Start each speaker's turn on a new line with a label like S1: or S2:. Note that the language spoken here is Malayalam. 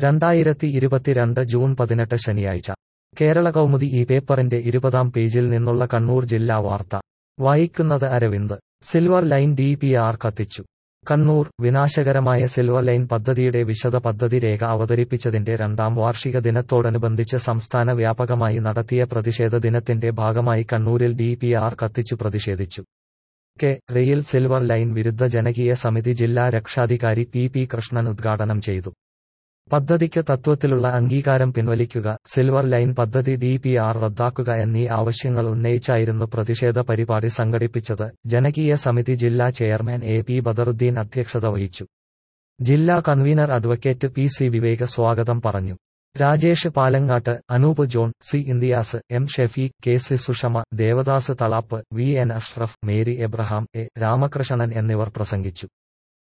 S1: രണ്ടായിരത്തി ഇരുപത്തിരണ്ട് ജൂൺ പതിനെട്ട് ശനിയാഴ്ച കേരള കൗമുദി ഈ പേപ്പറിന്റെ ഇരുപതാം പേജിൽ നിന്നുള്ള കണ്ണൂർ ജില്ലാ വാർത്ത വായിക്കുന്നത് Aravind silver line D P R കത്തിച്ചു കണ്ണൂർ വിനാശകരമായ സിൽവർ ലൈൻ പദ്ധതിയുടെ വിശദ പദ്ധതി രേഖ അവതരിപ്പിച്ചതിന്റെ രണ്ടാം വാർഷിക ദിനത്തോടനുബന്ധിച്ച് സംസ്ഥാന വ്യാപകമായി നടത്തിയ പ്രതിഷേധ ദിനത്തിന്റെ ഭാഗമായി കണ്ണൂരിൽ ഡി പി ആർ കത്തിച്ചു പ്രതിഷേധിച്ചു കെ റെയിൽ സിൽവർ ലൈൻ വിരുദ്ധ ജനകീയ സമിതി ജില്ലാ രക്ഷാധികാരി പി പി കൃഷ്ണൻ ഉദ്ഘാടനം ചെയ്തു പദ്ധതിക്ക് തത്വത്തിലുള്ള അംഗീകാരം പിൻവലിക്കുക സിൽവർ ലൈൻ പദ്ധതി ഡി പി ആർ റദ്ദാക്കുക എന്നീ ആവശ്യങ്ങൾ ഉന്നയിച്ചായിരുന്നു പ്രതിഷേധ പരിപാടി സംഘടിപ്പിച്ചത് ജനകീയ സമിതി ജില്ലാ ചെയർമാൻ എ പി ബദറുദ്ദീൻ അധ്യക്ഷത വഹിച്ചു ജില്ലാ convener advocate P C Viveka സ്വാഗതം പറഞ്ഞു രാജേഷ് പാലങ്ങാട്ട് അനൂപ് ജോൺ സി ഇന്ത്യാസ് M Shafeeq K C Sushama Devadas Thalap V N Ashraf Mary Abraham A Ramakrishnan എന്നിവർ പ്രസംഗിച്ചു